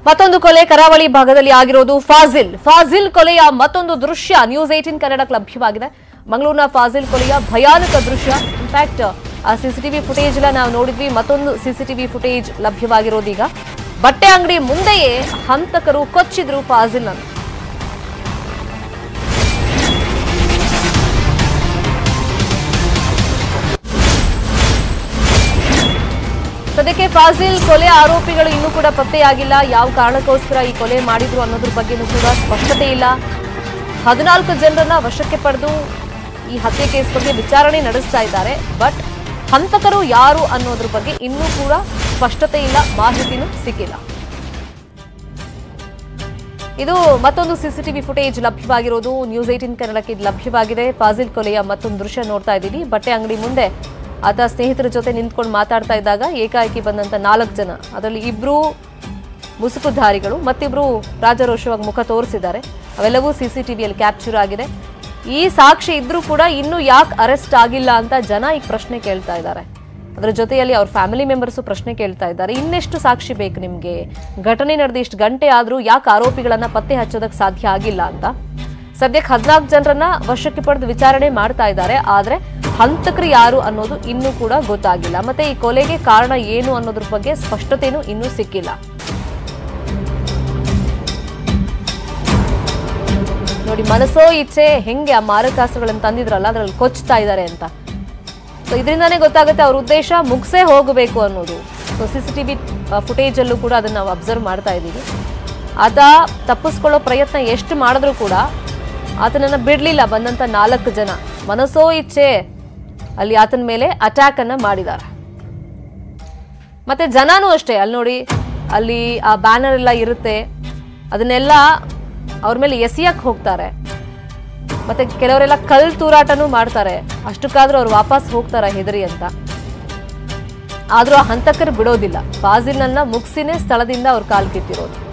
ಮತ್ತೊಂದು ಕೊಲೆ ಕರಾವಳಿ ಭಾಗದಲ್ಲಿ ಆಗಿರೋದು ಫಾಜಿಲ್ ಫಾಜಿಲ್ ಕೊಲೆಯ ಮತ್ತೊಂದು ದೃಶ್ಯ ನ್ಯೂಸ್ ಏಟೀನ್ ಕನ್ನಡಕ್ಕೆ ಲಭ್ಯವಾಗಿದೆ ಮಂಗಳೂರಿನ ಫಾಜಿಲ್ ಕೊಲೆಯ ಭಯಾನಕ ದೃಶ್ಯ ಇನ್ಫ್ಯಾಕ್ಟ್ ಆ ಸಿಸಿಟಿವಿ ಫುಟೇಜ್ ಎಲ್ಲ ನಾವು ನೋಡಿದ್ವಿ ಮತ್ತೊಂದು ಸಿಸಿಟಿವಿ ಫುಟೇಜ್ ಲಭ್ಯವಾಗಿರೋದೀಗ ಬಟ್ಟೆ ಅಂಗಡಿ ಮುಂದೆಯೇ ಹಂತಕರು ಕೊಚ್ಚಿದ್ರು ಫಾಜಿಲ್ ಅನ್ನು ಸದ್ಯಕ್ಕೆ ಫಾಜಿಲ್ ಕೊಲೆ ಆರೋಪಿಗಳು ಇನ್ನೂ ಕೂಡ ಪತ್ತೆಯಾಗಿಲ್ಲ ಯಾವ ಕಾರಣಕ್ಕೋಸ್ಕರ ಈ ಕೊಲೆ ಮಾಡಿದ್ರು ಅನ್ನೋದ್ರ ಬಗ್ಗೆನೂ ಕೂಡ ಸ್ಪಷ್ಟತೆ ಇಲ್ಲ ಹದಿನಾಲ್ಕು ಜನರನ್ನ ವಶಕ್ಕೆ ಪಡೆದು ಈ ಹತ್ಯೆ ಕೇಸ್ ಬಗ್ಗೆ ವಿಚಾರಣೆ ನಡೆಸ್ತಾ ಇದ್ದಾರೆ ಬಟ್ ಹಂತಕರು ಯಾರು ಅನ್ನೋದ್ರ ಬಗ್ಗೆ ಇನ್ನೂ ಕೂಡ ಸ್ಪಷ್ಟತೆ ಇಲ್ಲ ಮಾಹಿತಿನೂ ಸಿಕ್ಕಿಲ್ಲ ಇದು ಮತ್ತೊಂದು ಸಿಸಿಟಿವಿ ಫುಟೇಜ್ ಲಭ್ಯವಾಗಿರೋದು ನ್ಯೂಸ್ ಏಟಿನ್ ಕನ್ನಡಕ್ಕೆ ಇದು ಲಭ್ಯವಾಗಿದೆ ಫಾಜಿಲ್ ಕೊಲೆಯ ಮತ್ತೊಂದು ದೃಶ್ಯ ನೋಡ್ತಾ ಇದ್ದೀವಿ ಬಟ್ಟೆ ಅಂಗಡಿ ಮುಂದೆ ಆತ ಸ್ನೇಹಿತರ ಜೊತೆ ನಿಂತ್ಕೊಂಡು ಮಾತಾಡ್ತಾ ಇದ್ದಾಗ ಏಕಾಏಕಿ ಬಂದಂತ ನಾಲ್ಕು ಜನ ಅದರಲ್ಲಿ ಇಬ್ರು ಮುಸುಕುಧಾರಿಗಳು ಮತ್ತಿಬ್ರು ರಾಜರೋಷವಾಗಿ ಮುಖ ತೋರಿಸಿದ್ದಾರೆ ಅವೆಲ್ಲವೂ ಸಿಸಿಟಿವಿಯಲ್ಲಿ ಕ್ಯಾಪ್ಚರ್ ಆಗಿದೆ ಈ ಸಾಕ್ಷಿ ಇದ್ರೂ ಕೂಡ ಇನ್ನೂ ಯಾಕೆ ಅರೆಸ್ಟ್ ಆಗಿಲ್ಲ ಅಂತ ಜನ ಈಗ ಪ್ರಶ್ನೆ ಕೇಳ್ತಾ ಇದ್ದಾರೆ ಅದರ ಜೊತೆಯಲ್ಲಿ ಅವ್ರ ಫ್ಯಾಮಿಲಿ ಮೆಂಬರ್ಸು ಪ್ರಶ್ನೆ ಕೇಳ್ತಾ ಇದ್ದಾರೆ ಇನ್ನೆಷ್ಟು ಸಾಕ್ಷಿ ಬೇಕು ನಿಮಗೆ ಘಟನೆ ನಡೆದು ಇಷ್ಟು ಗಂಟೆ ಆದರೂ ಯಾಕೆ ಆರೋಪಿಗಳನ್ನ ಪತ್ತೆ ಹಚ್ಚೋದಕ್ಕೆ ಸಾಧ್ಯ ಆಗಿಲ್ಲ ಅಂತ ಸದ್ಯಕ್ಕೆ ಹದಿನಾಲ್ಕು ಜನರನ್ನ ವಶಕ್ಕೆ ಪಡೆದು ವಿಚಾರಣೆ ಮಾಡ್ತಾ ಇದ್ದಾರೆ ಆದ್ರೆ ಹಂತಕರು ಯಾರು ಅನ್ನೋದು ಇನ್ನೂ ಕೂಡ ಗೊತ್ತಾಗಿಲ್ಲ ಮತ್ತೆ ಈ ಕೊಲೆಗೆ ಕಾರಣ ಏನು ಅನ್ನೋದ್ರ ಬಗ್ಗೆ ಸ್ಪಷ್ಟತೆನೂ ಇನ್ನೂ ಸಿಕ್ಕಿಲ್ಲ ನೋಡಿ ಮನಸ್ಸೋ ಇಚ್ಛೆ ಹೆಂಗೆ ಆ ಮಾರಕಾಸ್ತ್ರಗಳನ್ನು ತಂದಿದ್ರಲ್ಲ ಅದ್ರಲ್ಲಿ ಕೊಚ್ತಾ ಇದ್ದಾರೆ ಅಂತ ಸೊ ಇದರಿಂದಾನೇ ಗೊತ್ತಾಗುತ್ತೆ ಅವ್ರ ಉದ್ದೇಶ ಮುಗಿಸೇ ಹೋಗಬೇಕು ಅನ್ನೋದು so C C T V footage ಅಲ್ಲೂ ಕೂಡ ಅದನ್ನ ನಾವು ಅಬ್ಸರ್ವ್ ಮಾಡ್ತಾ ಇದ್ದೀವಿ ಆತ ತಪ್ಪಿಸ್ಕೊಳ್ಳೋ ಪ್ರಯತ್ನ ಎಷ್ಟು ಮಾಡಿದ್ರು ಕೂಡ ಆತನನ್ನ ಬಿಡ್ಲಿಲ್ಲ ಬಂದಂತ ನಾಲ್ಕು ಜನ ಮನಸ್ಸೋ ಇಚ್ಛೆ ಅಲ್ಲಿ ಆತನ ಮೇಲೆ ಅಟ್ಯಾಕ್ ಅನ್ನ ಮಾಡಿದ್ದಾರೆ ಮತ್ತೆ ಜನನೂ ಅಷ್ಟೇ ಅಲ್ಲಿ ನೋಡಿ ಅಲ್ಲಿ ಆ ಬ್ಯಾನರ್ ಎಲ್ಲ ಇರುತ್ತೆ ಅದನ್ನೆಲ್ಲ ಅವ್ರ ಮೇಲೆ ಎಸಿಯಕ್ ಹೋಗ್ತಾರೆ ಮತ್ತೆ ಕೆಲವರೆಲ್ಲ ಕಲ್ ತೂರಾಟನೂ ಮಾಡ್ತಾರೆ ಅಷ್ಟಕ್ಕಾದ್ರೂ ಅವ್ರು ವಾಪಸ್ ಹೋಗ್ತಾರ ಹೆದರಿ ಅಂತ ಆದ್ರೂ ಆ ಹಂತಕರು ಬಿಡೋದಿಲ್ಲ ಫಾಜಿಲ್ನನ್ನ ಮುಗಿಸಿನೇ ಸ್ಥಳದಿಂದ ಅವ್ರು ಕಾಲ್ ಕಿತ್ತಿರೋದು